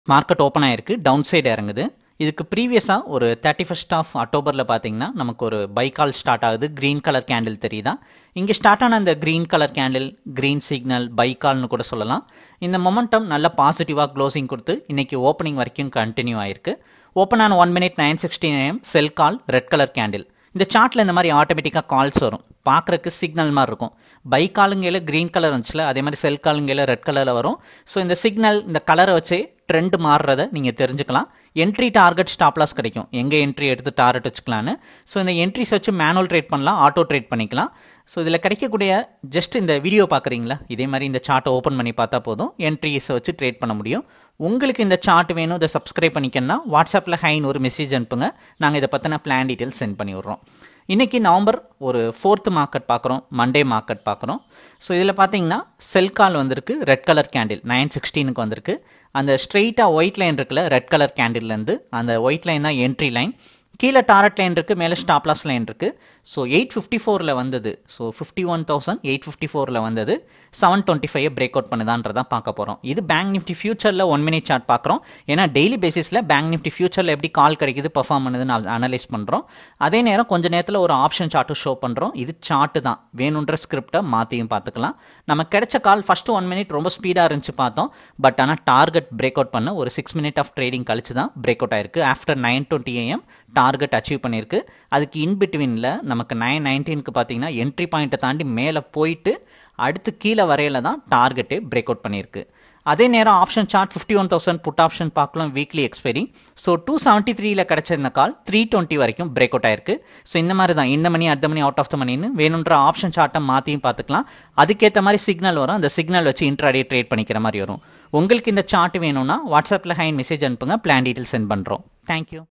market open ஆயிருக்கு down side இறங்குது இதுக்கு ப்ரீவியஸாக ஒரு தேர்ட்டி ஃபஸ்ட் ஆஃப் அக்டோபரில் பார்த்தீங்கன்னா நமக்கு ஒரு பைக்கால் ஸ்டார்ட் ஆகுது க்ரீன் கலர் கேண்டில் தெரியுதா இங்கே ஸ்டார்ட் ஆன அந்த green colour candle green signal பைக்கால்னு கூட சொல்லலாம் இந்த மொமெண்டம் நல்ல பாசிட்டிவாக க்ளோசிங் கொடுத்து இன்றைக்கி ஓப்பனிங் வரைக்கும் கண்டினியூ ஆயிருக்கு ஓப்பன் ஆன one minute nine sixteen AM sell call red colour candle இந்த சார்ட்டில் இந்த மாதிரி ஆட்டோமேட்டிக்காக கால்ஸ் வரும் பார்க்குறக்கு சிக்னல் மாதிரி இருக்கும் பை காலுங்கையில் க்ரீன் கலர் வந்துச்சுல அதே மாதிரி செல் காலுங்கையில் ரெட் கலரில் வரும் ஸோ இந்த சிக்னல் இந்த கலரை வச்சு ட்ரெண்ட் மாறுறதை நீங்கள் தெரிஞ்சுக்கலாம் என்ட்ரி டார்கெட் ஸ்டாப் லாஸ் கிடைக்கும் எங்கே என்ட்ரி எடுத்து டார்கெட் வச்சுக்கலான்னு ஸோ இந்த என்ட்ரிஸ் வச்சு மேனுவல் ட்ரேட் பண்ணலாம் ஆட்டோ ட்ரேட் பண்ணிக்கலாம் ஸோ இதில் கிடைக்கக்கூடிய ஜஸ்ட் இந்த வீடியோ பார்க்குறீங்களா இதே மாதிரி இந்த சார்ட்டை ஓப்பன் பண்ணி பார்த்தா போதும் என்ட்ரிஸை வச்சு ட்ரேட் பண்ண முடியும் உங்களுக்கு இந்த சார்ட் வேணும் இதை சப்ஸ்கிரைப் பண்ணிக்கணும்னா வாட்ஸ்அப்பில் ஹைன்னு ஒரு மெசேஜ் அனுப்புங்க நாங்கள் இதை பற்றின பிளான் டீட்டெயில்ஸ் சென்ட் பண்ணி விட்றோம் இன்றைக்கி நவம்பர் ஒரு ஃபோர்த்து மார்க்கெட் பார்க்குறோம் மண்டே மார்க்கெட் பார்க்குறோம் ஸோ இதில் பார்த்தீங்கன்னா செல் கால் வந்திருக்கு ரெட் கலர் கேண்டில் நைன் சிக்ஸ்டீனுக்கு வந்திருக்கு அந்த ஸ்ட்ரெயிட்டாக ஒயிட் லைன் இருக்குல்ல ரெட் கலர் கேண்டில்லேருந்து அந்த ஒயிட் லைன் தான் என்ட்ரி லைன் கீழே டாரட் லைன் இருக்குது மேலே ஸ்டாப் லாஸ் லைன் இருக்குது ஸோ எயிட் ஃபிஃப்டி ஃபோரில் வந்தது so fifty one thousand eight fifty ஃபோரில் வந்தது seven twenty five break out பண்ணுதான்றதான் பார்க்க போகிறோம் இது பேங்க் நிஃப்டி ஃபியூச்சரில் ஒன் மினிட் சார்ட் பார்க்குறோம் ஏன்னா டெய்லி பேசிஸில் பேங்க் நிஃப்டி ஃபியூச்சரில் எப்படி கால் கிடைக்குது பர்ஃபார்ம் பண்ணுதுன்னு அனலைஸ் பண்ணுறோம் அதே நேரம் கொஞ்ச நேரத்தில் ஒரு ஆப்ஷன் சார்ட்டும் ஷோ பண்ணுறோம் இது சார்ட்டு தான் வேணுன்ற ஸ்கிரிப்டை மாற்றியும் பார்த்துக்கலாம் நமக்கு கிடைச்ச கால் ஃபஸ்ட்டு ஒன் மினிட் ரொம்ப ஸ்பீடாக இருந்துச்சு பார்த்தோம் பட் ஆனால் டார்கெட் பிரேக் அவுட் பண்ண ஒரு சிக்ஸ் மினிட் ஆஃப் ட்ரேடிங் கழிச்சு தான் பிரேக் அவுட் ஆயிருக்கு after nine twenty AM target achieve பண்ணியிருக்கு அதுக்கு இன்பிட்வீனில் நமக்கு நைன் நைன்டீனுக்கு பார்த்தீங்கன்னா என்ட்ரி பாயிண்ட்டை தாண்டி மேலே போயிட்டு அடுத்து கீழே வரையில தான் டார்கெட்டே பிரேக் அவுட் பண்ணியிருக்கு அதே நேரம் option chart fifty one thousand put option பார்க்கலாம் weekly expiry so two seventy த்ரீல கிடச்ச இந்த கால் த்ரீ டுவெண்ட்டி வரைக்கும் பிரேக் அவுட் ஆயிருக்கு ஸோ இந்த மாதிரி தான் இந்த மணி அடுத்த மணி அவுட் ஆஃப் த மணின்னு வேணுன்ற ஆப்ஷன் சார்ட்டை மாற்றியும் பார்த்துக்கலாம் அதுக்கேற்ற மாதிரி சிக்னல் வரும் அந்த சிக்னல் வச்சு இன்ட்ராடே ட்ரேட் பண்ணிக்கிற மாதிரி வரும் உங்களுக்கு இந்த சார்ட் வேணும்னா வாட்ஸ்அப்பில் ஹைன் மெசேஜ் அனுப்புங்க பிளான் டீட்டெயில் சென்ட் பண்ணுறோம் தேங்க்யூ